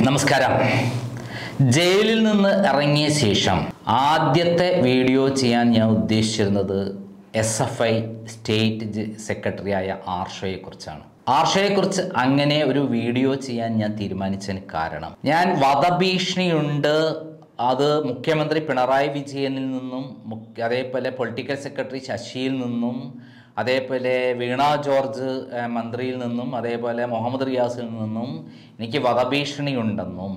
നമസ്കാരം ജയിലിൽ നിന്ന് ഇറങ്ങിയ ശേഷം ആദ്യത്തെ വീഡിയോ ചെയ്യാൻ ഞാൻ ഉദ്ദേശിച്ചിരുന്നത് എസ് എഫ് ഐ സ്റ്റേറ്റ് സെക്രട്ടറിയായ ആർഷയെക്കുറിച്ചാണ് ആർഷയെക്കുറിച്ച് അങ്ങനെ ഒരു വീഡിയോ ചെയ്യാൻ ഞാൻ തീരുമാനിച്ചതിന് കാരണം ഞാൻ വധഭീഷണിയുണ്ട് അത് മുഖ്യമന്ത്രി പിണറായി വിജയനിൽ നിന്നും മുഖ്യ- അതേപോലെ പൊളിറ്റിക്കൽ സെക്രട്ടറി ശശിയിൽ നിന്നും അതേപോലെ വീണ ജോർജ് ഏഹ്, മന്ത്രിയിൽ നിന്നും അതേപോലെ മുഹമ്മദ് റിയാസിൽ നിന്നും എനിക്ക് വധഭീഷണി ഉണ്ടെന്നും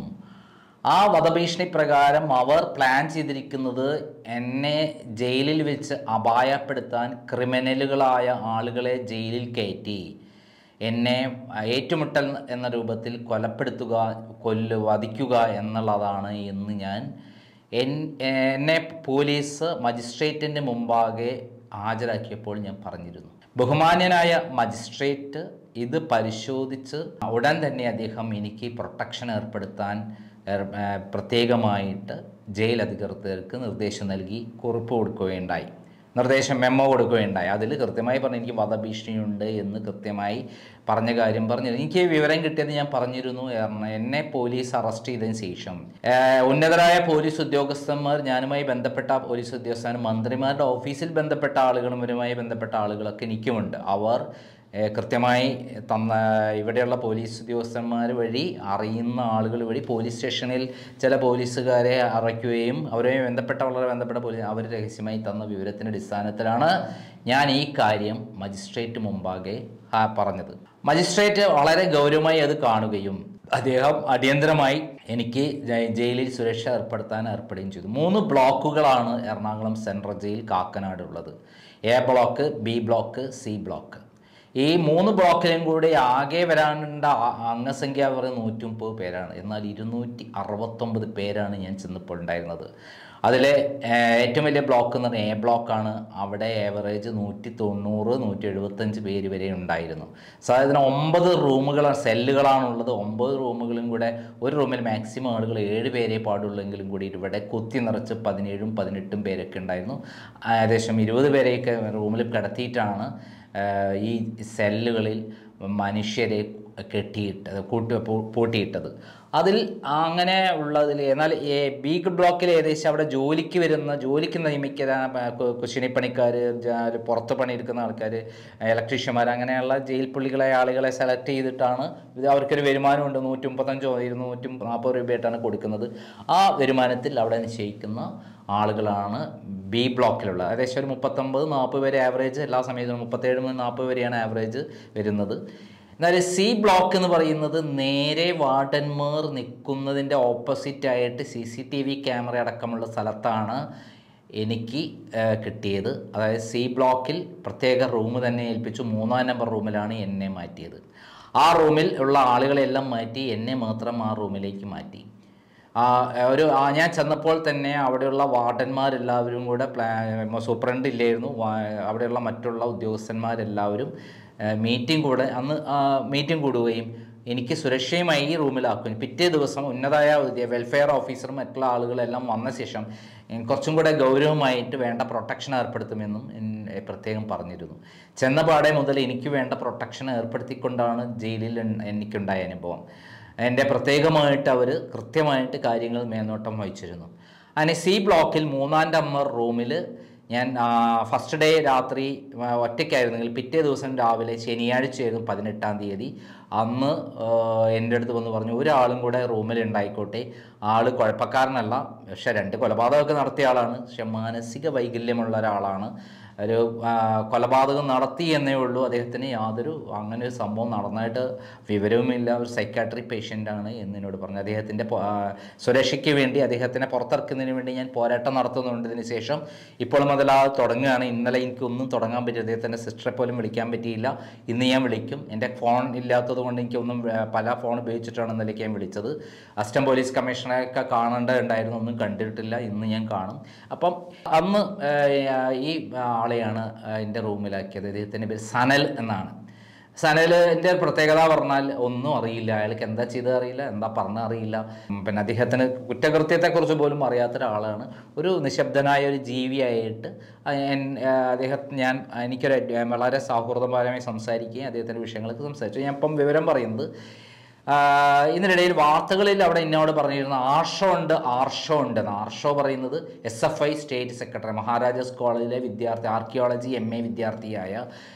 ആ വധഭീഷണി പ്രകാരം അവർ പ്ലാൻ ചെയ്തിരിക്കുന്നത് എന്നെ ജയിലിൽ വെച്ച് അപായപ്പെടുത്താൻ ക്രിമിനലുകളായ ആളുകളെ ജയിലിൽ കയറ്റി എന്നെ ഏറ്റുമുട്ടൽ എന്ന രൂപത്തിൽ കൊലപ്പെടുത്തുക കൊല്ലു വധിക്കുക എന്നുള്ളതാണ് എന്ന് ഞാൻ എൻ- എന്നെ പോലീസ് മജിസ്ട്രേറ്റിൻ്റെ മുമ്പാകെ ഹാജരാക്കിയപ്പോൾ ഞാൻ പറഞ്ഞിരുന്നു ബഹുമാന്യനായ മജിസ്ട്രേറ്റ് ഇത് പരിശോധിച്ച് ഉടൻ തന്നെ അദ്ദേഹം എനിക്ക് പ്രൊട്ടക്ഷൻ ഏർപ്പെടുത്താൻ ഏർ- ഏർ പ്രത്യേകമായിട്ട് ജയിൽ അധികൃതർക്ക് നിർദ്ദേശം നൽകി കുറിപ്പ് കൊടുക്കുകയുണ്ടായി നിർദ്ദേശം മെമ്മോ കൊടുക്കുകയുണ്ടായി അതിൽ കൃത്യമായി പറഞ്ഞു എനിക്ക് വധഭീഷണിയുണ്ട് എന്ന് കൃത്യമായി പറഞ്ഞ കാര്യം പറഞ്ഞു എനിക്ക് വിവരം കിട്ടിയത് ഞാൻ പറഞ്ഞിരുന്നു കാരണം എന്നെ പോലീസ് അറസ്റ്റ് ചെയ്തതിന് ശേഷം ഏഹ്, ഉന്നതരായ പോലീസ് ഉദ്യോഗസ്ഥന്മാർ ഞാനുമായി ബന്ധപ്പെട്ട പോലീസ് ഉദ്യോഗസ്ഥർ മന്ത്രിമാരുടെ ഓഫീസിൽ ബന്ധപ്പെട്ട ആളുകളും ഇവരുമായി ബന്ധപ്പെട്ട ആളുകളൊക്കെ എനിക്കുമുണ്ട് അവർ ഏഹ്, കൃത്യമായി തന്ന ഇവിടെയുള്ള പോലീസ് ഉദ്യോഗസ്ഥന്മാർ വഴി അറിയുന്ന ആളുകൾ വഴി പോലീസ് സ്റ്റേഷനിൽ ചില പോലീസുകാരെ അറയ്ക്കുകയും അവരുമായി ബന്ധപ്പെട്ട വളരെ ബന്ധപ്പെട്ട പോലീസ് അവർ രഹസ്യമായി തന്ന വിവരത്തിൻ്റെ അടിസ്ഥാനത്തിലാണ് ഞാൻ ഈ കാര്യം മജിസ്ട്രേറ്റ് മുമ്പാകെ ആ, പറഞ്ഞത് മജിസ്ട്രേറ്റ് വളരെ ഗൗരവമായി അത് കാണുകയും അദ്ദേഹം അടിയന്തരമായി എനിക്ക് ജ- ജയിലിൽ സുരക്ഷ ഏർപ്പെടുത്താൻ ഏർപ്പെടുകയും ചെയ്തു മൂന്ന് ബ്ലോക്കുകളാണ് എറണാകുളം സെൻട്രൽ ജയിൽ കാക്കനാട് ഉള്ളത് A block B block C block ഈ മൂന്ന് ബ്ലോക്കിലും കൂടി ആകെ വരാനുണ്ട ആ- അംഗസംഖ്യ പറയുന്നത് നൂറ്റി മുപ്പത് പേരാണ് എന്നാൽ ഇരുന്നൂറ്റി അറുപത്തൊമ്പത് പേരാണ് ഞാൻ ചെന്നപ്പോൾ ഉണ്ടായിരുന്നത് അതിലെ ഏഹ്, ഏറ്റവും വലിയ ബ്ലോക്ക് എന്ന് പറഞ്ഞാൽ എ ബ്ലോക്കാണ് അവിടെ ഏവറേജ് നൂറ്റി തൊണ്ണൂറ് നൂറ്റി എഴുപത്തഞ്ച് പേര് വരെ ഉണ്ടായിരുന്നു സാധാരണ ഒമ്പത് റൂമുകളാണ് സെല്ലുകളാണുള്ളത് ഒമ്പത് റൂമുകളും കൂടെ ഒരു റൂമിൽ മാക്സിമം ആളുകൾ ഏഴ് പേരെ പാടുള്ളെങ്കിലും കൂടി ഇവിടെ കുത്തി നിറച്ച് പതിനേഴും പതിനെട്ടും പേരൊക്കെ ഉണ്ടായിരുന്നു ഏകദേശം ഇരുപത് പേരെയൊക്കെ റൂമിൽ കിടത്തിയിട്ടാണ് ആഹ് ഈ സെല്ലുകളിൽ മനുഷ്യരെ കെട്ടിയിട്ടത് കൂട്ടി പൂ- പൂട്ടിയിട്ടത് അതിൽ അങ്ങനെ ഉള്ളതിൽ എന്നാൽ ഈ ബി ബ്ലോക്കിൽ ഏകദേശം അവിടെ ജോലിക്ക് വരുന്ന ജോലിക്ക് നിയമിക്കുന്ന കുശിനിപ്പണിക്കാർ പുറത്ത് പണിയെടുക്കുന്ന ആൾക്കാർ ഇലക്ട്രീഷ്യന്മാർ അങ്ങനെയുള്ള ജയിൽ പുള്ളികളായ ആളുകളെ സെലക്ട് ചെയ്തിട്ടാണ് ഇത് അവർക്കൊരു വരുമാനമുണ്ട് നൂറ്റി മുപ്പത്തഞ്ചോ ഇരുന്നൂറ്റി നാൽപ്പത് രൂപയായിട്ടാണ് കൊടുക്കുന്നത് ആ വരുമാനത്തിൽ അവിടെ നിശ്ചയിക്കുന്ന ആളുകളാണ് ബി ബ്ലോക്കിലുള്ള ഏകദേശം ഒരു മുപ്പത്തൊമ്പത് നാൽപ്പത് വരെ ആവറേജ് എല്ലാ സമയത്തും മുപ്പത്തേഴ് മുതൽ നാൽപ്പത് വരെയാണ് ആവറേജ് വരുന്നത് എന്നാൽ സി ബ്ലോക്ക് എന്ന് പറയുന്നത് നേരെ വാർഡന്മാർ നിൽക്കുന്നതിൻ്റെ ഓപ്പോസിറ്റ് ആയിട്ട് C C T V camera അടക്കമുള്ള സ്ഥലത്താണ് എനിക്ക് ആ, കിട്ടിയത് അതായത് സി ബ്ലോക്കിൽ പ്രത്യേക റൂം തന്നെ ഏൽപ്പിച്ചു മൂന്നാം നമ്പർ റൂമിലാണ് എന്നെ മാറ്റിയത് ആ റൂമിൽ ഉള്ള ആളുകളെല്ലാം മാറ്റി എന്നെ മാത്രം ആ റൂമിലേക്ക് മാറ്റി ആ, ഒരു ആ, ഞാൻ ചെന്നപ്പോൾ തന്നെ അവിടെയുള്ള വാർഡന്മാരെല്ലാവരും കൂടെ പ്ലാ സൂപ്രണ്ട് ഇല്ലായിരുന്നു വാ- അവിടെയുള്ള മറ്റുള്ള ഉദ്യോഗസ്ഥന്മാരെല്ലാവരും മീറ്റിംഗ് കൂടെ അന്ന് മീറ്റിംഗ് കൂടുകയും എനിക്ക് സുരക്ഷയുമായി ഈ റൂമിലാക്കുകയും പിറ്റേ ദിവസം ഉന്നതായ ഉദ്യ- വെൽഫെയർ ഓഫീസറും മറ്റുള്ള ആളുകളെല്ലാം വന്ന ശേഷം ഉം, കുറച്ചും കൂടെ ഗൗരവമായിട്ട് വേണ്ട പ്രൊട്ടക്ഷൻ ഏർപ്പെടുത്തുമെന്നും എൻ- പ്രത്യേകം പറഞ്ഞിരുന്നു ചെന്ന പാടെ മുതൽ എനിക്ക് വേണ്ട പ്രൊട്ടക്ഷൻ ഏർപ്പെടുത്തിക്കൊണ്ടാണ് ജയിലിൽ എൻ- എനിക്കുണ്ടായ അനുഭവം എൻ്റെ പ്രത്യേകമായിട്ട് അവർ കൃത്യമായിട്ട് കാര്യങ്ങൾ മേൽനോട്ടം വഹിച്ചിരുന്നു അങ്ങനെ സി ബ്ലോക്കിൽ മൂന്നാം നമ്പർ റൂമിൽ ഞാൻ ഫസ്റ്റ് ഡേ രാത്രി ആ, ഒറ്റയ്ക്കായിരുന്നെങ്കിൽ പിറ്റേ ദിവസം രാവിലെ ശനിയാഴ്ചയായിരുന്നു പതിനെട്ടാം തീയതി അന്ന് ആ, എൻ്റെ അടുത്ത് വന്ന് പറഞ്ഞു ഒരാളും കൂടെ റൂമിൽ ഉണ്ടായിക്കോട്ടെ ആൾ കുഴപ്പക്കാരനല്ല പക്ഷെ രണ്ട് കൊലപാതകമൊക്കെ നടത്തിയ ആളാണ് പക്ഷെ മാനസിക വൈകല്യമുള്ള ഒരാളാണ് ഒരു ആ, കൊലപാതകം നടത്തി എന്നേ ഉള്ളൂ അദ്ദേഹത്തിന് യാതൊരു അങ്ങനെ ഒരു സംഭവം നടന്നായിട്ട് വിവരവുമില്ല ഒരു സൈക്കാട്രി പേഷ്യൻ്റാണ് എന്നോട് പറഞ്ഞു അദ്ദേഹത്തിൻ്റെ പൊ- ആ, സുരക്ഷയ്ക്ക് വേണ്ടി അദ്ദേഹത്തിനെ പുറത്തിറക്കുന്നതിന് വേണ്ടി ഞാൻ പോരാട്ടം നടത്തുന്നുണ്ട് ഇതിന് ശേഷം ഇപ്പോൾ മുതൽ ആ തുടങ്ങുകയാണ് ഇന്നലെ എനിക്കൊന്നും തുടങ്ങാൻ പറ്റില്ല അദ്ദേഹത്തിൻ്റെ സിസ്റ്ററെ പോലും വിളിക്കാൻ പറ്റിയില്ല ഇന്ന് ഞാൻ വിളിക്കും എൻ്റെ ഫോൺ ഇല്ലാത്തത് കൊണ്ട് എനിക്കൊന്നും ആ, പല ഫോൺ ഉപയോഗിച്ചിട്ടാണ് ഇന്നലേക്ക് ഞാൻ വിളിച്ചത് അസിസ്റ്റന്റ് പോലീസ് കമ്മീഷണറെയൊക്കെ കാണേണ്ടതുണ്ടായിരുന്നു ഒന്നും കണ്ടിട്ടില്ല ഇന്ന് ഞാൻ കാണും അപ്പം അന്ന് ആ, ഈ ആളെയാണ് ആ, എൻ്റെ റൂമിലാക്കിയത് അദ്ദേഹത്തിൻ്റെ പേര് സനൽ എന്നാണ് സനലിൻ്റെ പ്രത്യേകത പറഞ്ഞാൽ ഒന്നും അറിയില്ല അയാൾക്ക് എന്താ ചെയ്തത് അറിയില്ല എന്താ പറഞ്ഞ അറിയില്ല ഉം, പിന്നെ അദ്ദേഹത്തിന് കുറ്റകൃത്യത്തെക്കുറിച്ച് പോലും അറിയാത്ത ഒരാളാണ് ഒരു നിശബ്ദനായ ഒരു ജീവിയായിട്ട് ആ, എൻ- ആ, അദ്ദേഹം ഞാൻ എനിക്കൊരു വളരെ സൗഹൃദപരമായി സംസാരിക്കുകയും അദ്ദേഹത്തിൻ്റെ വിഷയങ്ങളൊക്കെ സംസാരിച്ചു ഞാൻ ഇപ്പം വിവരം പറയുന്നത് ആഹ് ഇതിനിടയിൽ വാർത്തകളിൽ അവിടെ എന്നോട് പറഞ്ഞിരുന്ന ആർഷോ ഉണ്ട് ആർഷോ ഉണ്ട് എന്ന് ആർഷോ പറയുന്നത് S F I state secretary Maharajas കോളേജിലെ വിദ്യാർത്ഥി ആർക്കിയോളജി എം എ വിദ്യാർത്ഥിയായ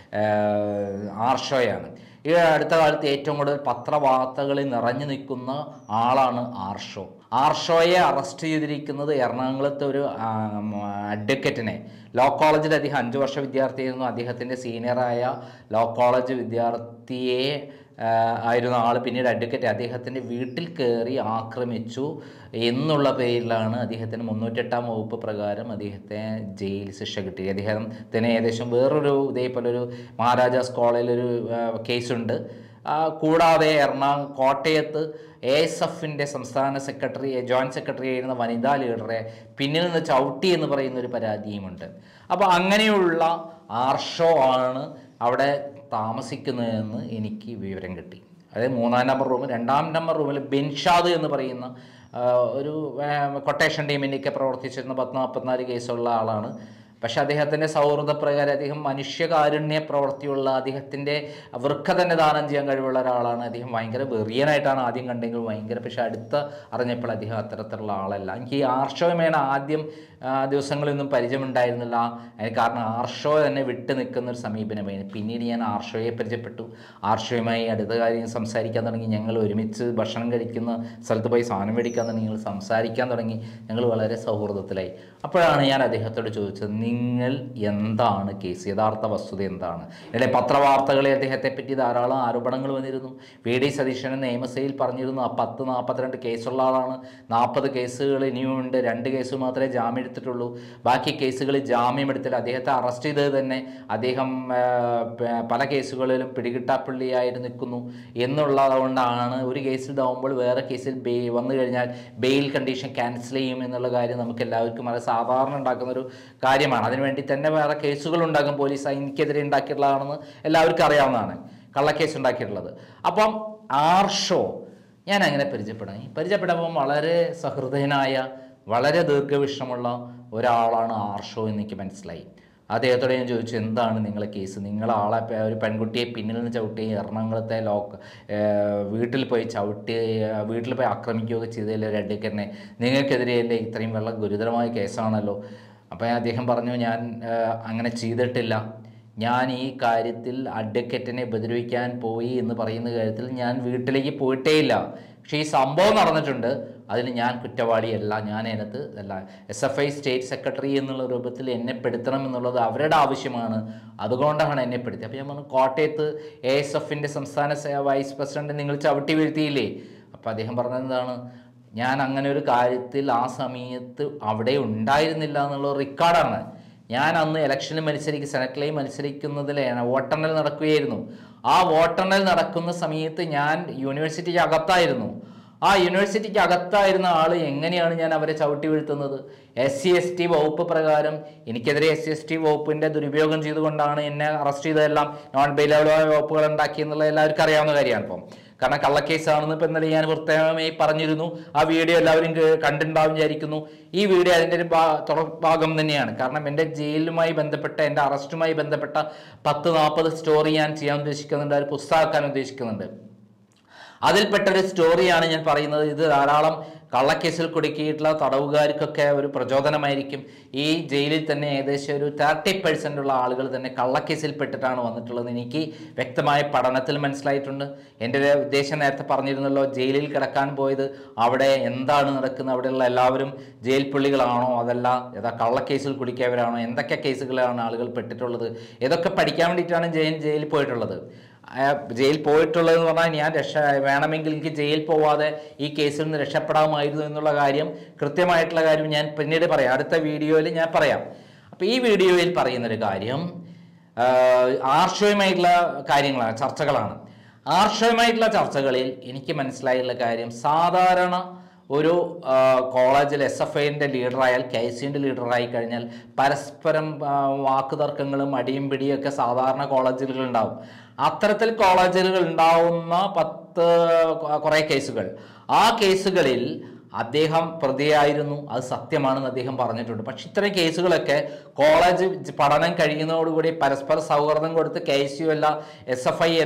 ആഹ് ആർഷോയാണ് ഈ അടുത്ത കാലത്ത് ഏറ്റവും കൂടുതൽ പത്രവാർത്തകളിൽ നിറഞ്ഞു നിൽക്കുന്ന ആളാണ് ആർഷോ ആർഷോയെ അറസ്റ്റ് ചെയ്തിരിക്കുന്നത് എറണാകുളത്തെ ഒരു അഡ്വക്കറ്റിനെ ലോ കോളേജിൽ അദ്ദേഹം അഞ്ച് വർഷ വിദ്യാർത്ഥിയായിരുന്നു അദ്ദേഹത്തിൻ്റെ സീനിയറായ ലോ കോളേജ് വിദ്യാർത്ഥിയെ ആ, ആയിരുന്ന ആൾ പിന്നീട് അഡ്വക്കേറ്റ് അദ്ദേഹത്തിൻ്റെ വീട്ടിൽ കയറി ആക്രമിച്ചു എന്നുള്ള പേരിലാണ് അദ്ദേഹത്തിന് മുന്നൂറ്റെട്ടാം വകുപ്പ് പ്രകാരം അദ്ദേഹത്തെ ജയിൽ ശിക്ഷ കിട്ടി അദ്ദേഹത്തിന് ഏകദേശം വേറൊരു ഇതേപോലെ ഒരു മഹാരാജാസ് കോളേജിലൊരു ആ, കേസുണ്ട് ആ, കൂടാതെ എറണാകുളം കോട്ടയത്ത് എ എസ് എഫിൻ്റെ സംസ്ഥാന സെക്രട്ടറി ജോയിൻറ്റ് സെക്രട്ടറി ആയിരുന്ന വനിതാ ലീഡറെ പിന്നിൽ നിന്ന് ചവിട്ടി എന്ന് പറയുന്ന ഒരു പരാതിയുമുണ്ട് അപ്പോൾ അങ്ങനെയുള്ള ആർഷോ ആണ് അവിടെ താമസിക്കുന്നതെന്ന് എനിക്ക് വിവരം കിട്ടി അതായത് മൂന്നാം നമ്പർ റൂം രണ്ടാം നമ്പർ റൂമിൽ ബെൻഷാദ് എന്ന് പറയുന്ന ആ, ഒരു കൊട്ടേഷൻ ടീമിൻ്റെയൊക്കെ പ്രവർത്തിച്ചിരുന്ന പത്ത് നാൽപ്പത്തിനാല് കേസുള്ള ആളാണ് പക്ഷെ അദ്ദേഹത്തിൻ്റെ സൗഹൃദപ്രകാരം അദ്ദേഹം മനുഷ്യകാരുണ്യ പ്രവൃത്തിയുള്ള അദ്ദേഹത്തിൻ്റെ വൃക്ക തന്നെ ദാനം ചെയ്യാൻ കഴിവുള്ള ഒരാളാണ് അദ്ദേഹം ഭയങ്കര വെറിയനായിട്ടാണ് ആദ്യം കണ്ടെങ്കിൽ ഭയങ്കര പക്ഷെ അടുത്ത അറിഞ്ഞപ്പോൾ അദ്ദേഹം അത്തരത്തിലുള്ള ആളല്ല എനിക്ക് ഈ ആർഷോമേണ ആദ്യം ആ, ദിവസങ്ങളിലൊന്നും പരിചയമുണ്ടായിരുന്നില്ല അതിന് കാരണം ആർഷോ തന്നെ വിട്ടു നിൽക്കുന്ന ഒരു സമീപനമായിരുന്നു പിന്നീട് ഞാൻ ആർഷോയെ പരിചയപ്പെട്ടു ആർഷോയുമായി അടുത്ത കാര്യം സംസാരിക്കാൻ തുടങ്ങി ഞങ്ങൾ ഒരുമിച്ച് ഭക്ഷണം കഴിക്കുന്ന സ്ഥലത്ത് പോയി സാധനം മേടിക്കാൻ തുടങ്ങി ഞങ്ങൾ സംസാരിക്കാൻ തുടങ്ങി ഞങ്ങൾ വളരെ സൗഹൃദത്തിലായി അപ്പോഴാണ് ഞാൻ അദ്ദേഹത്തോട് ചോദിച്ചത് നിങ്ങൾ എന്താണ് കേസ് യഥാർത്ഥ വസ്തുത എന്താണ് ഇവിടെ പത്രവാർത്തകളിൽ അദ്ദേഹത്തെ പറ്റി ധാരാളം ആരോപണങ്ങൾ വന്നിരുന്നു വി ഡി സതീശനെ നിയമസഭയിൽ പറഞ്ഞിരുന്നു ആ പത്ത് നാൽപ്പത്തിരണ്ട് കേസുള്ള ആളാണ് നാൽപ്പത് കേസുകൾ ഇനിയുമുണ്ട് രണ്ട് കേസ് മാത്രമേ ജാമ്യം എടുത്തിട്ടുള്ളൂ ബാക്കി കേസുകളിൽ ജാമ്യം എടുത്തില്ല അദ്ദേഹത്തെ അറസ്റ്റ് ചെയ്തത് തന്നെ അദ്ദേഹം ആ, പ- പല കേസുകളിലും പിടികിട്ടാപ്പള്ളിയായിട്ട് നിൽക്കുന്നു എന്നുള്ളത് കൊണ്ടാണ് ഒരു കേസിൽ ഇതാവുമ്പോൾ വേറെ കേസിൽ ബെ വന്നു കഴിഞ്ഞാൽ ബെയിൽ കണ്ടീഷൻ ക്യാൻസൽ ചെയ്യും എന്നുള്ള കാര്യം നമുക്ക് എല്ലാവർക്കും അത് സാധാരണ ഉണ്ടാക്കുന്ന ഒരു കാര്യമാണ് അതിനുവേണ്ടി തന്നെ വേറെ കേസുകൾ ഉണ്ടാക്കും പോലീസ് എനിക്കെതിരെ ഉണ്ടാക്കിയിട്ടുള്ളതാണെന്ന് എല്ലാവർക്കും അറിയാവുന്നതാണ് കള്ളക്കേസ് ഉണ്ടാക്കിയിട്ടുള്ളത് അപ്പം ആർഷോ ഞാൻ അങ്ങനെ പരിചയപ്പെടാം പരിചയപ്പെടുമ്പോൾ വളരെ സഹൃദയനായ വളരെ ദീർഘവിഷമുള്ള ഒരാളാണ് ആർഷോ എന്ന് എനിക്ക് മനസ്സിലായി അദ്ദേഹത്തോട് ഞാൻ ചോദിച്ചു എന്താണ് നിങ്ങളെ കേസ് നിങ്ങൾ ആളെ പെ- ഒരു പെൺകുട്ടിയെ പിന്നിൽ നിന്ന് ചവിട്ടി എറണാകുളത്തെ ലോക്ക് ഏഹ് വീട്ടിൽ പോയി ചവിട്ടി ഏഹ് വീട്ടിൽ പോയി ആക്രമിക്കുകയൊക്കെ ചെയ്തതിൽ ഒരു അഡ്വക്കറ്റിനെ നിങ്ങൾക്കെതിരെയല്ലേ ഇത്രയും വളരെ ഗുരുതരമായ കേസാണല്ലോ അപ്പോൾ അദ്ദേഹം പറഞ്ഞു ഞാൻ ഏഹ് അങ്ങനെ ചെയ്തിട്ടില്ല ഞാൻ ഈ കാര്യത്തിൽ അഡ്വക്കറ്റിനെ ഉപദ്രവിക്കാൻ പോയി എന്ന് പറയുന്ന കാര്യത്തിൽ ഞാൻ വീട്ടിലേക്ക് പോയിട്ടേ ഇല്ല പക്ഷേ ഈ സംഭവം നടന്നിട്ടുണ്ട് അതിൽ ഞാൻ കുറ്റവാളിയല്ല ഞാൻ അതിനകത്ത് അല്ല S F I state secretary എന്നുള്ള രൂപത്തിൽ എന്നെ പെടുത്തണം എന്നുള്ളത് അവരുടെ ആവശ്യമാണ് അതുകൊണ്ടാണ് എന്നെ പെടുത്തിയത് അപ്പോൾ ഞാൻ പറഞ്ഞു കോട്ടയത്ത് എ എസ് എഫിൻ്റെ സംസ്ഥാന സെ- വൈസ് പ്രസിഡന്റ് നിങ്ങൾ ചവിട്ടി വീഴ്ത്തിയില്ലേ അപ്പോൾ അദ്ദേഹം പറഞ്ഞത് എന്താണ് ഞാൻ അങ്ങനെ ഒരു കാര്യത്തിൽ ആ സമയത്ത് അവിടെ ഉണ്ടായിരുന്നില്ല എന്നുള്ള റെക്കോർഡാണ് ഞാൻ അന്ന് ഇലക്ഷനിൽ മത്സരിക്കും സെനറ്റിലെയും മത്സരിക്കുന്നതിൽ വോട്ടെണ്ണൽ നടക്കുകയായിരുന്നു ആ വോട്ടെണ്ണൽ നടക്കുന്ന സമയത്ത് ഞാൻ യൂണിവേഴ്സിറ്റിക്ക് അകത്തായിരുന്നു ആ യൂണിവേഴ്സിറ്റിക്ക് അകത്തായിരുന്ന ആൾ എങ്ങനെയാണ് ഞാൻ അവരെ ചവിട്ടി വീഴ്ത്തുന്നത് എസ് സി എസ് ടി വകുപ്പ് പ്രകാരം എനിക്കെതിരെ എസ് സി എസ് ടി വകുപ്പിൻ്റെ ദുരുപയോഗം ചെയ്തുകൊണ്ടാണ് എന്നെ അറസ്റ്റ് ചെയ്തതെല്ലാം നോൺ ബെയിലബിളായ വകുപ്പുകൾ ഉണ്ടാക്കി എന്നുള്ളത് എല്ലാവർക്കും അറിയാവുന്ന കാര്യമാണ് ഇപ്പം കാരണം കള്ളക്കേസാണെന്ന് ഇപ്പം ഇന്നലെ ഞാൻ പ്രത്യേകമായി പറഞ്ഞിരുന്നു ആ വീഡിയോ എല്ലാവരും കേ- കണ്ടിട്ടുണ്ടാവും വിചാരിക്കുന്നു ഈ വീഡിയോ അതിൻ്റെ ഒരു ഭാ- തുടർ ഭാഗം തന്നെയാണ് കാരണം എൻ്റെ ജയിലുമായി ബന്ധപ്പെട്ട എൻ്റെ അറസ്റ്റുമായി ബന്ധപ്പെട്ട പത്ത് നാൽപ്പത് സ്റ്റോറി ഞാൻ ചെയ്യാൻ ഉദ്ദേശിക്കുന്നുണ്ട് ഒരു പുസ്തകമാക്കാൻ ഉദ്ദേശിക്കുന്നുണ്ട് അതിൽപ്പെട്ടൊരു സ്റ്റോറിയാണ് ഞാൻ പറയുന്നത് ഇത് ധാരാളം കള്ളക്കേസിൽ കുടുക്കിയിട്ടുള്ള തടവുകാർക്കൊക്കെ ഒരു പ്രചോദനമായിരിക്കും ഈ ജയിലിൽ തന്നെ ഏകദേശം ഒരു തേർട്ടി പെർസെൻ്റ് ഉള്ള ആളുകൾ തന്നെ കള്ളക്കേസിൽ പെട്ടിട്ടാണ് വന്നിട്ടുള്ളത് എനിക്ക് വ്യക്തമായ പഠനത്തിൽ മനസ്സിലായിട്ടുണ്ട് എൻ്റെ ഒരു ഉദ്ദേശം നേരത്തെ പറഞ്ഞിരുന്നല്ലോ ജയിലിൽ കിടക്കാൻ പോയത് അവിടെ എന്താണ് നടക്കുന്നത് അവിടെയുള്ള എല്ലാവരും ജയിൽ പുള്ളികളാണോ അതല്ല ഏതാ കള്ളക്കേസിൽ കുടിക്കിയവരാണോ എന്തൊക്കെ കേസുകളാണ് ആളുകൾ പെട്ടിട്ടുള്ളത് ഇതൊക്കെ പഠിക്കാൻ വേണ്ടിയിട്ടാണ് ജയിൽ ജയിലിൽ പോയിട്ടുള്ളത് ആ, ജയിൽ പോയിട്ടുള്ളതെന്ന് പറഞ്ഞാൽ ഞാൻ രക്ഷ വേണമെങ്കിൽ എനിക്ക് ജയിൽ പോവാതെ ഈ കേസിൽ നിന്ന് രക്ഷപ്പെടാമായിരുന്നു എന്നുള്ള കാര്യം കൃത്യമായിട്ടുള്ള കാര്യം ഞാൻ പിന്നീട് പറയാം അടുത്ത വീഡിയോയിൽ ഞാൻ പറയാം അപ്പോൾ ഈ വീഡിയോയിൽ പറയുന്നൊരു കാര്യം ആ, ആർഷവുമായിട്ടുള്ള കാര്യങ്ങളാണ് ചർച്ചകളാണ് ആർഷവുമായിട്ടുള്ള ചർച്ചകളിൽ എനിക്ക് മനസ്സിലായിട്ടുള്ള കാര്യം സാധാരണ ഒരു ആ, കോളേജിൽ എസ് എഫ് ഐൻ്റെ ലീഡറായാൽ കെ എസ് യുൻ്റെ ലീഡറായി കഴിഞ്ഞാൽ പരസ്പരം ആ, വാക്കുതർക്കങ്ങളും അടിയും പിടിയും ഒക്കെ സാധാരണ കോളേജുകളിൽ ഉണ്ടാവും അത്തരത്തിൽ കോളേജുകൾ ഉണ്ടാവുന്ന പത്ത് കൊ- കുറേ കേസുകൾ ആ കേസുകളിൽ അദ്ദേഹം പ്രതിയായിരുന്നു അത് സത്യമാണെന്ന് അദ്ദേഹം പറഞ്ഞിട്ടുണ്ട് പക്ഷെ ഇത്തരം കേസുകളൊക്കെ കോളേജ് ജ് പഠനം കഴിയുന്നതോടുകൂടി പരസ്പര സൗഹൃദം കൊടുത്ത് കെ എസ് യു അല്ല എസ് എഫ് ഐ അല്ല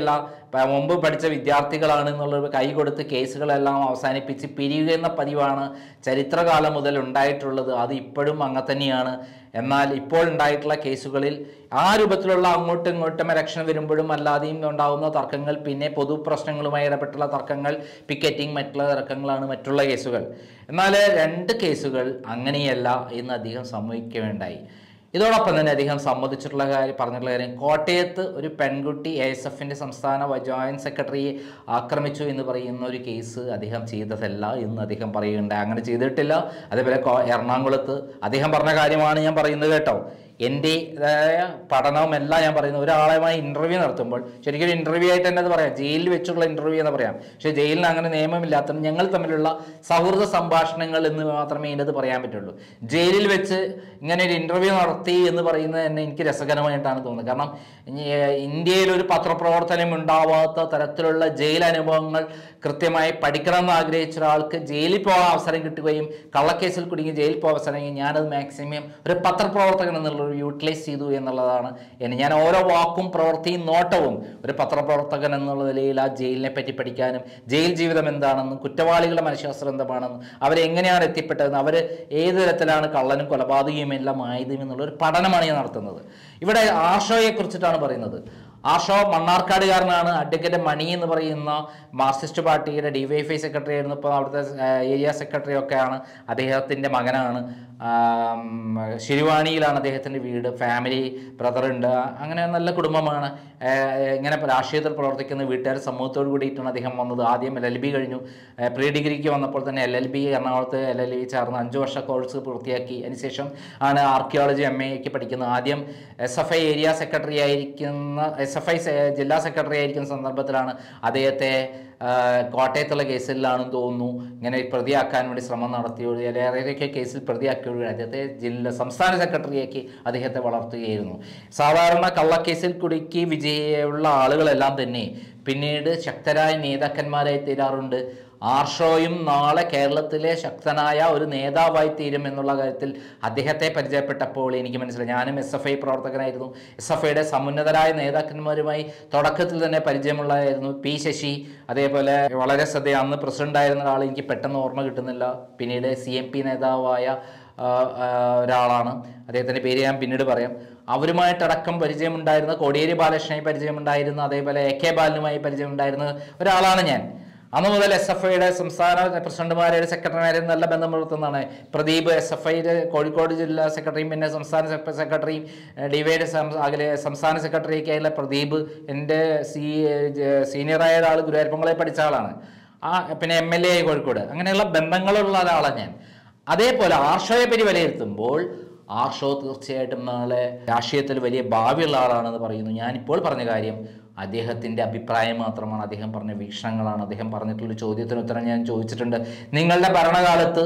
പ- മുമ്പ് പഠിച്ച വിദ്യാർത്ഥികളാണ് എന്നുള്ളത് കൈ കൊടുത്ത് കേസുകളെല്ലാം അവസാനിപ്പിച്ച് പിരിയുന്ന പതിവാണ് ചരിത്രകാലം മുതൽ ഉണ്ടായിട്ടുള്ളത് അത് ഇപ്പോഴും അങ്ങനെ തന്നെയാണ് എന്നാൽ ഇപ്പോൾ ഉണ്ടായിട്ടുള്ള കേസുകളിൽ ആ രൂപത്തിലുള്ള അങ്ങോട്ടും ഇങ്ങോട്ടും ഇലക്ഷൻ വരുമ്പോഴും അല്ലാതെയും ഉണ്ടാകുന്ന തർക്കങ്ങൾ പിന്നെ പൊതു പ്രശ്നങ്ങളുമായി ഇടപെട്ടുള്ള തർക്കങ്ങൾ പിക്കറ്റിംഗ് മറ്റുള്ള തർക്കങ്ങളാണ് മറ്റുള്ള കേസുകൾ എന്നാൽ രണ്ട് കേസുകൾ അങ്ങനെയല്ല എന്ന് അധികം സമ്മതിക്കുകയുണ്ടായി ഇതോടൊപ്പം തന്നെ അദ്ദേഹം സമ്മതിച്ചിട്ടുള്ള കാര്യം പറഞ്ഞിട്ടുള്ള കാര്യം കോട്ടയത്ത് ഒരു പെൺകുട്ടി എ എസ് എഫിൻ്റെ സംസ്ഥാന ജോയിൻറ്റ് സെക്രട്ടറിയെ ആക്രമിച്ചു എന്ന് പറയുന്ന ഒരു കേസ് അദ്ദേഹം ചെയ്തതല്ല എന്ന് അദ്ദേഹം പറയുകയുണ്ടായി അങ്ങനെ ചെയ്തിട്ടില്ല അതേപോലെ കോ- എറണാകുളത്ത് അദ്ദേഹം പറഞ്ഞ കാര്യമാണ് ഞാൻ പറയുന്നത് കേട്ടോ എൻ്റെതായ പഠനവും എല്ലാം ഞാൻ പറയുന്നത് ഒരാളുമായി ഇൻ്റർവ്യൂ നടത്തുമ്പോൾ ശരിക്കും ഒരു ഇൻ്റർവ്യൂ ആയിട്ട് തന്നെ അത് പറയാം ജയിലിൽ വെച്ചുള്ള ഇൻ്റർവ്യൂ എന്ന് പറയാം പക്ഷേ ജയിലിന് അങ്ങനെ നിയമമില്ലാത്തത് ഞങ്ങൾ തമ്മിലുള്ള സൗഹൃദ സംഭാഷണങ്ങൾ എന്ന് മാത്രമേ ഇതിനകത്ത് പറയാൻ പറ്റുള്ളൂ ജയിലിൽ വെച്ച് ഇങ്ങനെ ഒരു ഇൻ്റർവ്യൂ നടത്തി എന്ന് പറയുന്നത് തന്നെ എനിക്ക് രസകരമായിട്ടാണ് തോന്നുന്നത് കാരണം ഇനി, ഏഹ്, ഇന്ത്യയിൽ ഒരു പത്രപ്രവർത്തനം ഉണ്ടാവാത്ത തരത്തിലുള്ള ജയിൽ അനുഭവങ്ങൾ കൃത്യമായി പഠിക്കണമെന്ന് ആഗ്രഹിച്ച ഒരാൾക്ക് ജയിലിൽ പോകാൻ അവസരം കിട്ടുകയും കള്ളക്കേസിൽ കുടുങ്ങി ജയിലിൽ പോകാൻ അവസരം കിട്ടി. ഞാനത് മാക്സിമം ഒരു പത്രപ്രവർത്തകൻ എന്നുള്ള ഒരു യൂട്ടിലൈസ് ചെയ്തു എന്നുള്ളതാണ് എന്നെ ഞാൻ ഓരോ വാക്കും പ്രവൃത്തിയും നോട്ടവും ഒരു പത്രപ്രവർത്തകൻ എന്നുള്ള നിലയിൽ ആ ജയിലിനെ പറ്റി പഠിക്കാനും ജയിൽ ജീവിതം എന്താണെന്നും കുറ്റവാളികളുടെ മനഃശാസ്ത്രം എന്താണെന്നും അവരെങ്ങനെയാണ് എത്തിപ്പെട്ടതെന്ന് അവർ ഏത് തരത്തിലാണ് കള്ളനും കൊലപാതകയും എല്ലാം ആയതും എന്നുള്ള ഒരു പഠനമാണ് ഞാൻ നടത്തുന്നത് ഇവിടെ ആഷോയെ കുറിച്ചിട്ടാണ് പറയുന്നത് ആഷോ മണ്ണാർക്കാടുകാരനാണ് അഡ്വക്കേറ്റ് മണി എന്ന് പറയുന്ന മാർക്സിസ്റ്റ് പാർട്ടിയുടെ ഡിവൈഎഫ്ഐ സെക്രട്ടറി ആയിരുന്നു ഇപ്പോൾ അവിടുത്തെ ഏരിയ സെക്രട്ടറി ഒക്കെയാണ് അദ്ദേഹത്തിൻ്റെ മകനാണ് ആം, ശിരുവാണിയിലാണ് അദ്ദേഹത്തിൻ്റെ വീട് ഫാമിലി ബ്രദറുണ്ട് അങ്ങനെ നല്ല കുടുംബമാണ് ഏഹ് ഇങ്ങനെ രാഷ്ട്രീയത്തിൽ പ്രവർത്തിക്കുന്ന വീട്ടുകാർ സമൂഹത്തോട് കൂടിയിട്ടാണ് അദ്ദേഹം വന്നത് ആദ്യം എൽ എൽ ബി കഴിഞ്ഞു പ്രീ ഡിഗ്രിക്ക് വന്നപ്പോൾ തന്നെ എൽ എൽ ബി എറണാകുളത്ത് എൽ എൽ ബി ചേർന്ന് അഞ്ച് വർഷ കോഴ്സ് പൂർത്തിയാക്കി അതിനുശേഷം ആണ് ആർക്കിയോളജി എം എക്ക് പഠിക്കുന്നത് ആദ്യം S F I area secretary ആയിരിക്കുന്ന എസ് എഫ് ഐ ജില്ലാ സെക്രട്ടറി ആയിരിക്കുന്ന സന്ദർഭത്തിലാണ് അദ്ദേഹത്തെ ആ, കോട്ടയത്തുള്ള കേസിലാണെന്ന് തോന്നുന്നു ഇങ്ങനെ പ്രതിയാക്കാൻ വേണ്ടി ശ്രമം നടത്തിയോട് ഏറെയൊക്കെ കേസിൽ പ്രതിയാക്കിയോട് അദ്ദേഹത്തെ ജില്ല സംസ്ഥാന സെക്രട്ടറിയാക്കി അദ്ദേഹത്തെ വളർത്തുകയായിരുന്നു സാധാരണ കള്ളക്കേസിൽ കുടുക്കി വിജയമുള്ള ആളുകളെല്ലാം തന്നെ പിന്നീട് ശക്തരായ നേതാക്കന്മാരായി തീരാറുണ്ട് ആർഷോയും നാളെ കേരളത്തിലെ ശക്തനായ ഒരു നേതാവായി തീരും എന്നുള്ള കാര്യത്തിൽ അദ്ദേഹത്തെ പരിചയപ്പെട്ടപ്പോൾ എനിക്ക് മനസ്സിലായി ഞാനും എസ് എഫ് ഐ പ്രവർത്തകനായിരുന്നു എസ് എഫ് ഐയുടെ സമുന്നതരായ നേതാക്കന്മാരുമായി തുടക്കത്തിൽ തന്നെ പരിചയമുള്ളതായിരുന്നു പി ശശി അതേപോലെ വളരെ ശ്രദ്ധ അന്ന് പ്രസിഡന്റ് ആയിരുന്ന ഒരാൾ എനിക്ക് പെട്ടെന്ന് ഓർമ്മ കിട്ടുന്നില്ല പിന്നീട് സി എം പി നേതാവായ ആ, ആ, ഒരാളാണ് അദ്ദേഹത്തിൻ്റെ പേര് ഞാൻ പിന്നീട് പറയാം അവരുമായിട്ടടക്കം പരിചയമുണ്ടായിരുന്ന കോടിയേരി ബാലകൃഷ്ണനെ പരിചയമുണ്ടായിരുന്ന അതേപോലെ എ കെ ബാലനുമായി പരിചയമുണ്ടായിരുന്ന ഒരാളാണ് ഞാൻ അന്ന് മുതൽ എസ് എഫ് ഐയുടെ സംസ്ഥാന പ്രസിഡന്റുമാരുടെ സെക്രട്ടറിമാരെ നല്ല ബന്ധം പുലർത്തുന്നതാണ് പ്രദീപ് എസ് എഫ് ഐയുടെ കോഴിക്കോട് ജില്ലാ സെക്രട്ടറിയും പിന്നെ സംസ്ഥാന സെക്ര- സെക്രട്ടറിയും ഡിവൈഡ് അകലെ സംസ്ഥാന സെക്രട്ടറിയൊക്കെയായുള്ള പ്രദീപ് എൻ്റെ സീ സീനിയറായ ഒരാൾ ഗുരുവായൂരപ്പങ്ങളെ പഠിച്ച ആളാണ് ആ പിന്നെ എം എൽ എ ആയി കോഴിക്കോട് അങ്ങനെയുള്ള ബന്ധങ്ങളുള്ള ഒരാളാണ് ഞാൻ അതേപോലെ ആർഷോയെ പറ്റി വിലയിരുത്തുമ്പോൾ ആർഷോ തീർച്ചയായിട്ടും നാളെ രാഷ്ട്രീയത്തിൽ വലിയ ഭാവിയുള്ള ആളാണെന്ന് പറയുന്നു ഞാനിപ്പോൾ പറഞ്ഞ കാര്യം അദ്ദേഹത്തിൻ്റെ അഭിപ്രായം മാത്രമാണ് അദ്ദേഹം പറഞ്ഞ വീക്ഷണങ്ങളാണ് അദ്ദേഹം പറഞ്ഞിട്ടുള്ള ചോദ്യത്തിന് ഉത്തരം ഞാൻ ചോദിച്ചിട്ടുണ്ട് നിങ്ങളുടെ ഭരണകാലത്ത്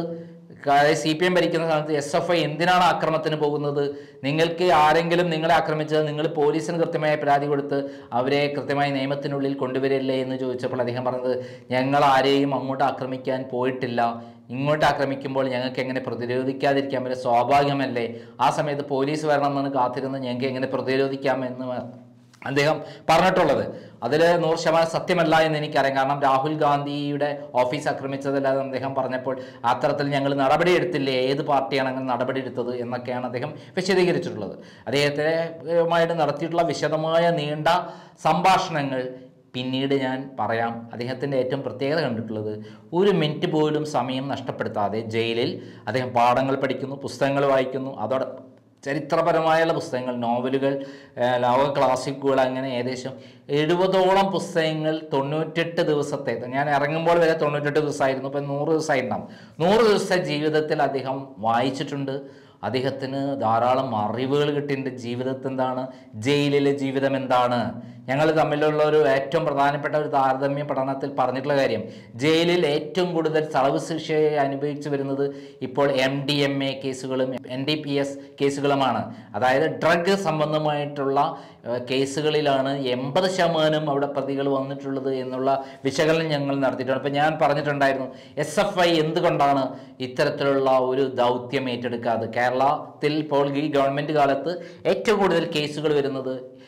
സി പി എം ഭരിക്കുന്ന കാലത്ത് എസ് എഫ് ഐ എന്തിനാണ് ആക്രമണത്തിന് പോകുന്നത് നിങ്ങൾക്ക് ആരെങ്കിലും നിങ്ങളെ ആക്രമിച്ചത് നിങ്ങൾ പോലീസിന് കൃത്യമായ പരാതി കൊടുത്ത് അവരെ കൃത്യമായി നിയമത്തിനുള്ളിൽ കൊണ്ടുവരില്ലേ എന്ന് ചോദിച്ചപ്പോൾ അദ്ദേഹം പറഞ്ഞത് ഞങ്ങൾ ആരെയും അങ്ങോട്ട് ആക്രമിക്കാൻ പോയിട്ടില്ല ഇങ്ങോട്ട് ആക്രമിക്കുമ്പോൾ ഞങ്ങൾക്ക് എങ്ങനെ പ്രതിരോധിക്കാതിരിക്കാൻ പറ്റും സ്വാഭാവികമല്ലേ ആ സമയത്ത് പോലീസ് വരണമെന്ന് കാത്തിരുന്ന് ഞങ്ങൾക്ക് എങ്ങനെ പ്രതിരോധിക്കാമെന്ന് അദ്ദേഹം പറഞ്ഞിട്ടുള്ളത് അതിൽ നൂറ് ശതമാനം സത്യമല്ല എന്ന് എനിക്കറിയാം കാരണം രാഹുൽ ഗാന്ധിയുടെ ഓഫീസ് ആക്രമിച്ചതല്ലാതെ അദ്ദേഹം പറഞ്ഞപ്പോൾ അത്തരത്തിൽ ഞങ്ങൾ നടപടിയെടുത്തില്ലേ ഏത് പാർട്ടിയാണ് അങ്ങനെ നടപടി എടുത്തത് എന്നൊക്കെയാണ് അദ്ദേഹം വിശദീകരിച്ചിട്ടുള്ളത് അദ്ദേഹത്തിനുമായിട്ട് നടത്തിയിട്ടുള്ള വിശദമായ നീണ്ട സംഭാഷണങ്ങൾ പിന്നീട് ഞാൻ പറയാം അദ്ദേഹത്തിൻ്റെ ഏറ്റവും പ്രത്യേകത കണ്ടിട്ടുള്ളത് ഒരു മിനിറ്റ് പോലും സമയം നഷ്ടപ്പെടുത്താതെ ജയിലിൽ അദ്ദേഹം പാഠങ്ങൾ പഠിക്കുന്നു പുസ്തകങ്ങൾ വായിക്കുന്നു അതോടെ ചരിത്രപരമായുള്ള പുസ്തകങ്ങൾ നോവലുകൾ ഏഹ് ലോക ക്ലാസിക്കുകൾ അങ്ങനെ ഏകദേശം എഴുപതോളം പുസ്തകങ്ങൾ തൊണ്ണൂറ്റെട്ട് ദിവസത്തെ ഞാൻ ഇറങ്ങുമ്പോൾ വരെ തൊണ്ണൂറ്റെട്ട് ദിവസമായിരുന്നു ഇപ്പം നൂറ് ദിവസമായിട്ടുണ്ടാവും നൂറ് ദിവസത്തെ ജീവിതത്തിൽ അദ്ദേഹം വായിച്ചിട്ടുണ്ട് അദ്ദേഹത്തിന് ധാരാളം അറിവുകൾ കിട്ടിയിട്ടുണ്ട് ജീവിതത്തിൽ എന്താണ് ജയിലിലെ ജീവിതം എന്താണ് ഞങ്ങൾ തമ്മിലുള്ള ഒരു ഏറ്റവും പ്രധാനപ്പെട്ട ഒരു താരതമ്യ പഠനത്തിൽ പറഞ്ഞിട്ടുള്ള കാര്യം ജയിലിൽ ഏറ്റവും കൂടുതൽ തടവ് ശിക്ഷയെ അനുഭവിച്ചു വരുന്നത് ഇപ്പോൾ എം ഡി എം എ കേസുകളും എൻ ഡി പി എസ് കേസുകളുമാണ് അതായത് ഡ്രഗ് സംബന്ധമായിട്ടുള്ള ഏഹ്, കേസുകളിലാണ് എൺപത് ശതമാനം അവിടെ പ്രതികൾ വന്നിട്ടുള്ളത് എന്നുള്ള വിശകലനം ഞങ്ങൾ നടത്തിയിട്ടുണ്ട് അപ്പോൾ ഞാൻ പറഞ്ഞിട്ടുണ്ടായിരുന്നു എസ് എഫ് ഐ എന്തുകൊണ്ടാണ് ഇത്തരത്തിലുള്ള ഒരു ദൗത്യം ഏറ്റെടുക്കാതെ കേരളത്തിൽ ഇപ്പോൾ ഈ ഗവൺമെൻറ് കാലത്ത് ഏറ്റവും കൂടുതൽ കേസുകൾ വരുന്നത്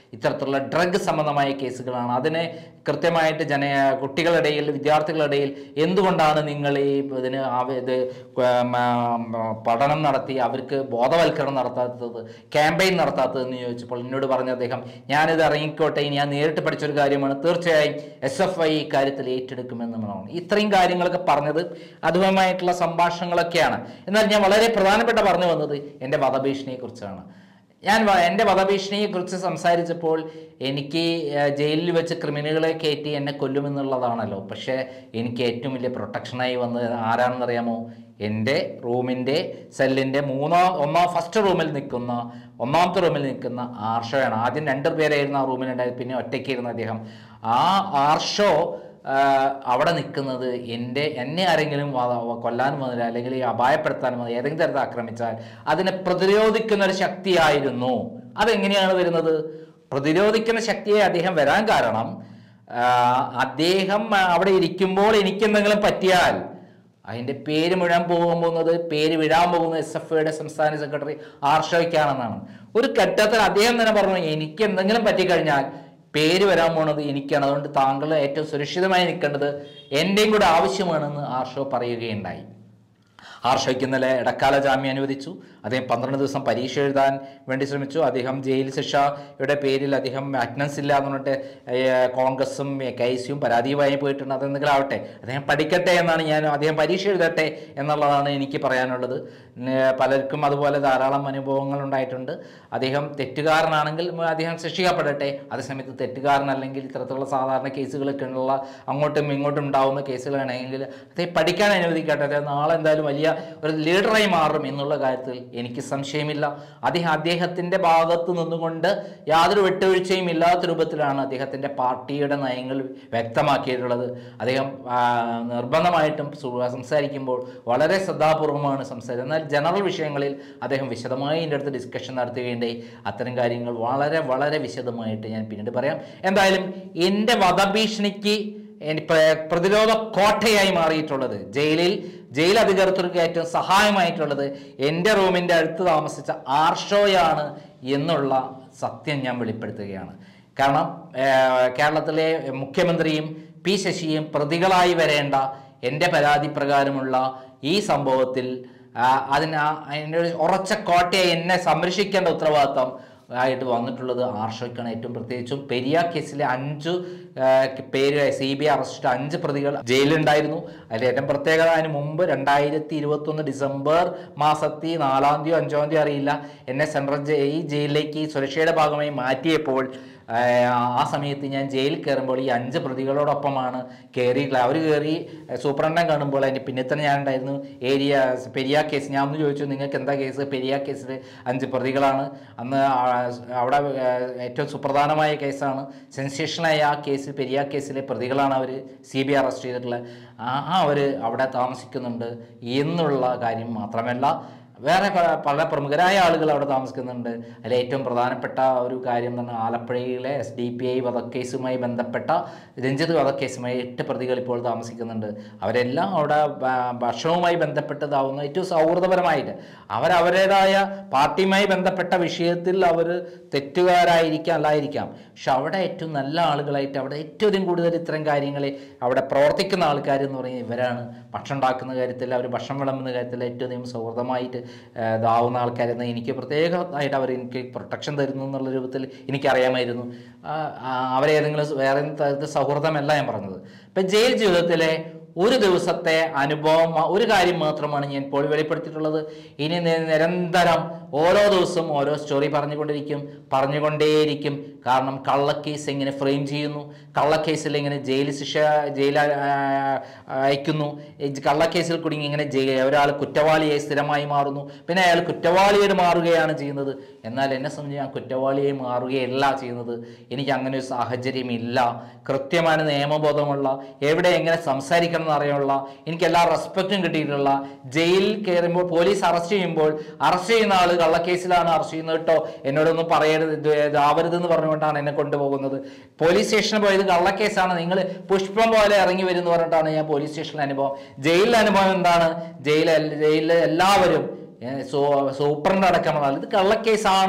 ഇത്തരത്തിലുള്ള ഡ്രഗ് സംബന്ധമായ കേസുകളാണ് അതിനെ കൃത്യമായിട്ട് ജന കുട്ടികളുടെ ഇടയിൽ വിദ്യാർത്ഥികളുടെ ഇടയിൽ എന്തുകൊണ്ടാണ് നിങ്ങൾ ഈ ഇതിന് ആവ- ഇത് ഉം, ഉം, പഠനം നടത്തി അവർക്ക് ബോധവൽക്കരണം നടത്താത്തത് ക്യാമ്പയിൻ നടത്താത്തതെന്ന് ചോദിച്ചപ്പോൾ എന്നോട് പറഞ്ഞ അദ്ദേഹം ഞാനിത് ഇറങ്ങിക്കോട്ടെ ഇനി ഞാൻ നേരിട്ട് പഠിച്ചൊരു കാര്യമാണ് തീർച്ചയായും എസ് എഫ് ഐ ഇക്കാര്യത്തിൽ ഏറ്റെടുക്കുമെന്നുള്ളതാണ് ഇത്രയും കാര്യങ്ങളൊക്കെ പറഞ്ഞത് അതുമായിട്ടുള്ള സംഭാഷണങ്ങളൊക്കെയാണ് എന്നാൽ ഞാൻ വളരെ പ്രധാനപ്പെട്ട പറഞ്ഞു വന്നത് എൻ്റെ വധഭീഷണിയെ കുറിച്ചാണ് ഞാൻ വ- എൻ്റെ വധഭീഷണിയെ കുറിച്ച് സംസാരിച്ചപ്പോൾ എനിക്ക് ആ, ജയിലിൽ വെച്ച് ക്രിമിനലുകളെ കയറ്റി എന്നെ കൊല്ലുമെന്നുള്ളതാണല്ലോ പക്ഷേ എനിക്ക് ഏറ്റവും വലിയ പ്രൊട്ടക്ഷനായി വന്നത് ആരാണെന്നറിയാമോ എൻ്റെ റൂമിൻ്റെ സെല്ലിൻ്റെ മൂന്നാം ഒന്നാം ഫസ്റ്റ് റൂമിൽ നിൽക്കുന്ന ഒന്നാമത്തെ റൂമിൽ നിൽക്കുന്ന ആർഷോയാണ് ആദ്യം രണ്ട് പേരായിരുന്നു ആ റൂമിലുണ്ടായത് പിന്നെ ഒറ്റയ്ക്കായിരുന്നു അദ്ദേഹം ആ ആർഷോ ആ, അവിടെ നിൽക്കുന്നത് എൻ്റെ എന്നെ ആരെങ്കിലും വ- കൊല്ലാനും വന്നില്ല അല്ലെങ്കിൽ ഈ അപായപ്പെടുത്താനും വന്നില്ല ഏതെങ്കിലും തരത്തിൽ ആക്രമിച്ചാൽ അതിനെ പ്രതിരോധിക്കുന്ന ഒരു ശക്തിയായിരുന്നു അതെങ്ങനെയാണ് വരുന്നത് പ്രതിരോധിക്കുന്ന ശക്തിയെ അദ്ദേഹം വരാൻ കാരണം ആ, അദ്ദേഹം അവിടെ ഇരിക്കുമ്പോൾ എനിക്കെന്തെങ്കിലും പറ്റിയാൽ അതിൻ്റെ പേര് മുഴാൻ പോകാൻ പോകുന്നത് പേര് വിടാൻ പോകുന്നത് എസ് എഫ് ഐയുടെ സംസ്ഥാന സെക്രട്ടറി ആർഷോയ്ക്കാണെന്നാണ് ഒരു ഘട്ടത്തിൽ അദ്ദേഹം തന്നെ പറഞ്ഞു എനിക്ക് എന്തെങ്കിലും പറ്റിക്കഴിഞ്ഞാൽ പേര് വരാൻ പോണത് എനിക്കാണ് അതുകൊണ്ട് താങ്കൾ ഏറ്റവും സുരക്ഷിതമായി നിൽക്കേണ്ടത് എൻ്റെയും കൂടെ ആവശ്യമാണെന്ന് ആർഷോ പറയുകയുണ്ടായി ആർഷോയ്ക്ക് ഇന്നലെ ഇടക്കാല ജാമ്യം അനുവദിച്ചു അദ്ദേഹം പന്ത്രണ്ട് ദിവസം പരീക്ഷ എഴുതാൻ വേണ്ടി ശ്രമിച്ചു അദ്ദേഹം ജയിൽ ശിക്ഷയുടെ പേരിൽ അദ്ദേഹം അറ്റൻഡൻസ് ഇല്ല എന്ന് പറഞ്ഞിട്ട് ഏഹ്, കോൺഗ്രസും കെ സിയും പരാതിയുമായി പോയിട്ടുണ്ട് അതെന്തെങ്കിലും ആവട്ടെ അദ്ദേഹം പഠിക്കട്ടെ എന്നാണ് ഞാൻ അദ്ദേഹം പരീക്ഷ എഴുതട്ടെ എന്നുള്ളതാണ് എനിക്ക് പറയാനുള്ളത് ഏഹ്, പലർക്കും അതുപോലെ ധാരാളം അനുഭവങ്ങൾ ഉണ്ടായിട്ടുണ്ട് അദ്ദേഹം തെറ്റുകാരനാണെങ്കിൽ അദ്ദേഹം ശിക്ഷിക്കപ്പെടട്ടെ അതേസമയത്ത് തെറ്റുകാരനല്ലെങ്കിൽ ഇത്തരത്തിലുള്ള സാധാരണ കേസുകളൊക്കെ ഉള്ള അങ്ങോട്ടും ഇങ്ങോട്ടും ഉണ്ടാവുന്ന കേസുകളാണെങ്കിൽ അദ്ദേഹം പഠിക്കാൻ അനുവദിക്കട്ടെ അദ്ദേഹം നാളെ എന്തായാലും വലിയ ഒരു ലീഡറായി മാറും എന്നുള്ള കാര്യത്തിൽ എനിക്ക് സംശയമില്ല അദ്ദേഹം അദ്ദേഹത്തിൻ്റെ ഭാഗത്ത് നിന്നുകൊണ്ട് യാതൊരു വിട്ടുവീഴ്ചയും ഇല്ലാത്ത രൂപത്തിലാണ് അദ്ദേഹത്തിൻ്റെ പാർട്ടിയുടെ നയങ്ങൾ വ്യക്തമാക്കിയിട്ടുള്ളത് അദ്ദേഹം ആ, നിർബന്ധമായിട്ടും സു- സംസാരിക്കുമ്പോൾ വളരെ ശ്രദ്ധാപൂർവമാണ് സംസാരിച്ചത് എന്നാൽ ജനറൽ വിഷയങ്ങളിൽ അദ്ദേഹം വിശദമായി എൻ്റെ അടുത്ത് ഡിസ്കഷൻ നടത്തുകയുണ്ടായി അത്തരം കാര്യങ്ങൾ വളരെ വളരെ വിശദമായിട്ട് ഞാൻ പിന്നീട് പറയാം എന്തായാലും എൻ്റെ വധഭീഷണിക്ക് എനി- പ്ര- പ്രതിരോധ കോട്ടയായി മാറിയിട്ടുള്ളത് ജയിലിൽ ജയിൽ അധികൃതർക്ക് ഏറ്റവും സഹായമായിട്ടുള്ളത് എൻ്റെ റൂമിൻ്റെ അടുത്ത് താമസിച്ച ആർഷോയാണ് എന്നുള്ള സത്യം ഞാൻ വെളിപ്പെടുത്തുകയാണ് കാരണം ഏഹ്, കേരളത്തിലെ മുഖ്യമന്ത്രിയും പി ശശിയും പ്രതികളായി വരേണ്ട എൻ്റെ പരാതി പ്രകാരമുള്ള ഈ സംഭവത്തിൽ ആ, അതിന് ആ- അതിൻ്റെ ഒരു ഉറച്ച കോട്ടയെ എന്നെ സംരക്ഷിക്കേണ്ട ഉത്തരവാദിത്തം ആയിട്ട് വന്നിട്ടുള്ളത് ആർഷോയ്ക്കാണ് ഏറ്റവും പ്രത്യേകിച്ചും പെരിയ കേസിലെ അഞ്ചു ആ, പേര് സി ബി ഐ അറസ്റ്റ് അഞ്ച് പ്രതികൾ ജയിലുണ്ടായിരുന്നു അതിൽ ഏറ്റവും പ്രത്യേകത അതിന് മുമ്പ് രണ്ടായിരത്തി ഇരുപത്തൊന്ന് ഡിസംബർ മാസത്തിൽ നാലാം തീയതി അഞ്ചാം തീയതി അറിയില്ല എന്നെ സെൻട്രൽ ജെ- ഈ ജയിലിലേക്ക് സുരക്ഷയുടെ ഭാഗമായി മാറ്റിയപ്പോൾ ആ, ആ സമയത്ത് ഞാൻ ജയിലിൽ കയറുമ്പോൾ ഈ അഞ്ച് പ്രതികളോടൊപ്പമാണ് കയറി അവർ കയറി സൂപ്രണ്ടൻ കാണുമ്പോൾ അതിന് പിന്നെ തന്നെ ഞാൻ ഉണ്ടായിരുന്നു ഏരിയ പെരിയ കേസ് ഞാൻ ഒന്ന് ചോദിച്ചു നിങ്ങൾക്ക് എന്താ കേസ് പെരിയ കേസിൽ അഞ്ച് പ്രതികളാണ് അന്ന് ആ- അവിടെ ആ, ഏറ്റവും സുപ്രധാനമായ കേസാണ് സെൻസേഷനായ ആ കേസിൽ പെരിയ കേസിലെ പ്രതികളാണ് അവർ സി ബി അറസ്റ്റ് ചെയ്തിട്ടുള്ളത് ആ അവർ അവിടെ താമസിക്കുന്നുണ്ട് എന്നുള്ള കാര്യം മാത്രമല്ല വേറെ പല- പല പ്രമുഖരായ ആളുകൾ അവിടെ താമസിക്കുന്നുണ്ട് അതിൽ ഏറ്റവും പ്രധാനപ്പെട്ട ഒരു കാര്യം എന്ന് പറഞ്ഞാൽ ആലപ്പുഴയിലെ എസ് ഡി പി ഐ വധക്കേസുമായി ബന്ധപ്പെട്ട രഞ്ജിത്ത് വധക്കേസുമായി എട്ട് പ്രതികൾ ഇപ്പോൾ താമസിക്കുന്നുണ്ട് അവരെല്ലാം അവിടെ ഭ- ഭക്ഷണവുമായി ബന്ധപ്പെട്ടതാവുന്ന ഏറ്റവും സൗഹൃദപരമായിട്ട് അവരവരുടേതായ പാർട്ടിയുമായി ബന്ധപ്പെട്ട വിഷയത്തിൽ അവർ തെറ്റുകാരായിരിക്കാം അല്ലായിരിക്കാം പക്ഷെ അവിടെ ഏറ്റവും നല്ല ആളുകളായിട്ട് അവിടെ ഏറ്റവും അധികം കൂടുതൽ ഇത്തരം കാര്യങ്ങളെ അവിടെ പ്രവർത്തിക്കുന്ന ആൾക്കാർ എന്ന് പറയുന്നത് ഇവരാണ് ഭക്ഷണം ഉണ്ടാക്കുന്ന കാര്യത്തിൽ അവർ ഭക്ഷണം വിളമ്പുന്ന കാര്യത്തിൽ ഏറ്റവും അധികം സൗഹൃദമായിട്ട് ആ, ഇതാവുന്ന ആൾക്കാരെന്ന് എനിക്ക് പ്രത്യേകമായിട്ട് അവർ എനിക്ക് പ്രൊട്ടക്ഷൻ തരുന്നു എന്നുള്ള രൂപത്തിൽ എനിക്കറിയാമായിരുന്നു ആ, ആ, അവരെ ഏതെങ്കിലും വേറെ തരത്തിൽ സൗഹൃദമല്ല ഞാൻ പറഞ്ഞത് ഇപ്പം ജയിൽ ജീവിതത്തിലെ ഒരു ദിവസത്തെ അനുഭവം മ- ഒരു കാര്യം മാത്രമാണ് ഞാൻ ഇപ്പോൾ വെളിപ്പെടുത്തിയിട്ടുള്ളത് ഇനി നി- നിരന്തരം ഓരോ ദിവസവും ഓരോ സ്റ്റോറി പറഞ്ഞുകൊണ്ടിരിക്കും പറഞ്ഞുകൊണ്ടേയിരിക്കും കാരണം കള്ളക്കേസ് എങ്ങനെ ഫ്രെയിം ചെയ്യുന്നു കള്ളക്കേസിൽ എങ്ങനെ ജയിൽ ശിക്ഷ ജയിൽ ആ, അയക്കുന്നു ഈ കള്ളക്കേസിൽ കുടുങ്ങി ഇങ്ങനെ ജയിൽ ഒരാൾ കുറ്റവാളിയായി സ്ഥിരമായി മാറുന്നു പിന്നെ അയാൾ കുറ്റവാളിയായിട്ട് മാറുകയാണ് ചെയ്യുന്നത് എന്നാൽ എന്നെ സംബന്ധിച്ച് ഞാൻ കുറ്റവാളിയായി മാറുകയല്ല ചെയ്യുന്നത് എനിക്ക് അങ്ങനെ ഒരു സാഹചര്യമില്ല കൃത്യമായ നിയമബോധമുള്ള എവിടെ എങ്ങനെ സംസാരിക്കണം എന്നറിയാനുള്ള എനിക്ക് എല്ലാ റെസ്പെക്റ്റും കിട്ടിയിട്ടുള്ള ജയിലിൽ കയറുമ്പോൾ പോലീസ് അറസ്റ്റ് ചെയ്യുമ്പോൾ അറസ്റ്റ് ചെയ്യുന്ന ആൾ കള്ളക്കേസിലാണ് അറസ്റ്റ് ചെയ്യുന്നത് കേട്ടോ എന്നോടൊന്നും പറയരുത് ഇത് ഇതാവരുത് എന്ന് പറഞ്ഞുകൊണ്ടാണ് എന്നെ കൊണ്ടുപോകുന്നത് പോലീസ് സ്റ്റേഷനിൽ പോയത് കള്ളക്കേസാണ് നിങ്ങൾ പുഷ്പം പോലെ ഇറങ്ങി വരും എന്ന് പറഞ്ഞിട്ടാണ് ഞാൻ പോലീസ് സ്റ്റേഷനിലെ അനുഭവം ജയിലിലെ അനുഭവം എന്താണ് ജയിലിൽ ജയിലിലെ എല്ലാവരും ഏ, സൂ- സൂപ്രണ്ട് അടക്കമുള്ള ആൾ ഇത് കള്ളക്കേസാണ്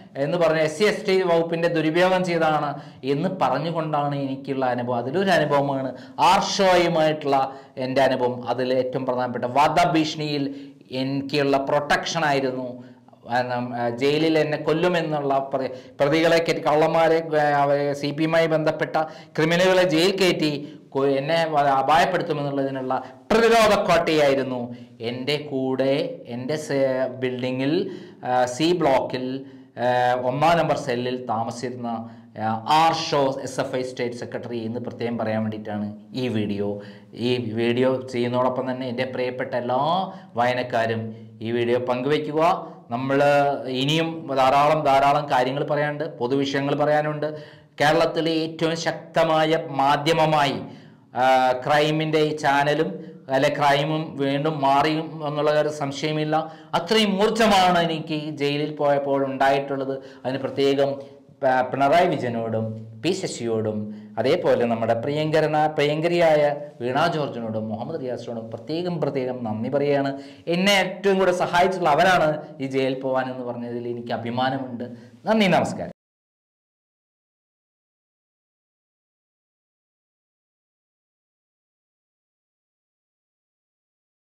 എന്ന് പറഞ്ഞ എസ് സി എസ് ടി വകുപ്പിന്റെ ദുരുപയോഗം ചെയ്തതാണ് എന്ന് പറഞ്ഞുകൊണ്ടാണ് എനിക്കുള്ള അനുഭവം അതിലൊരു അനുഭവമാണ് ആർഷോയുമായിട്ടുള്ള എൻ്റെ അനുഭവം അതിൽ ഏറ്റവും പ്രധാനപ്പെട്ട വധഭീഷണിയിൽ എനിക്കുള്ള പ്രൊട്ടക്ഷൻ ആയിരുന്നു കാരണം, ആ, ജയിലിൽ എന്നെ കൊല്ലുമെന്നുള്ള പ്ര- പ്രതികളെ കയറ്റി കള്ളന്മാരെ സി പി എമ്മായി ബന്ധപ്പെട്ട ക്രിമിനലുകളെ ജയിൽ കയറ്റി കൊ- എന്നെ വ- അപായപ്പെടുത്തുമെന്നുള്ളതിനുള്ള പ്രതിരോധ കോട്ടയായിരുന്നു എൻ്റെ കൂടെ എൻ്റെ സെ- ബിൽഡിങ്ങിൽ ആ, സി ബ്ലോക്കിൽ ആ, ഒന്നാം നമ്പർ സെല്ലിൽ താമസിച്ചിരുന്ന ആ, Arsho S F I state secretary എന്ന് പ്രത്യേകം പറയാൻ വേണ്ടിയിട്ടാണ് ഈ വീഡിയോ ഈ വീഡിയോ ചെയ്യുന്നതോടൊപ്പം തന്നെ എൻ്റെ പ്രിയപ്പെട്ട എല്ലാ വായനക്കാരും ഈ വീഡിയോ പങ്കുവയ്ക്കുക നമ്മൾ ഇനിയും ധാരാളം ധാരാളം കാര്യങ്ങൾ പറയാനുണ്ട് പൊതുവിഷയങ്ങൾ പറയാനുണ്ട് കേരളത്തിലെ ഏറ്റവും ശക്തമായ മാധ്യമമായി ക്രൈമിൻ്റെ ഈ ചാനലും അല്ലെ ക്രൈമും വീണ്ടും മാറിയും എന്നുള്ള ഒരു സംശയമില്ല അത്രയും ഊർജ്ജമാണ് എനിക്ക് ജയിലിൽ പോയപ്പോൾ ഉണ്ടായിട്ടുള്ളത് അതിന് പ്രത്യേകം പ- പിണറായി വിജയനോടും പി ശശിയോടും അതേപോലെ നമ്മുടെ പ്രിയങ്കരന പ്രിയങ്കരിയായ വീണ ജോർജിനോടും മുഹമ്മദ് റിയാസിനോടും പ്രത്യേകം പ്രത്യേകം നന്ദി പറയുകയാണ് എന്നെ ഏറ്റവും കൂടെ സഹായിച്ചിട്ടുള്ള അവരാണ് ഈ ജയിലിൽ പോകാൻ എന്ന് പറഞ്ഞതിൽ എനിക്ക് അഭിമാനമുണ്ട് നന്ദി നമസ്കാരം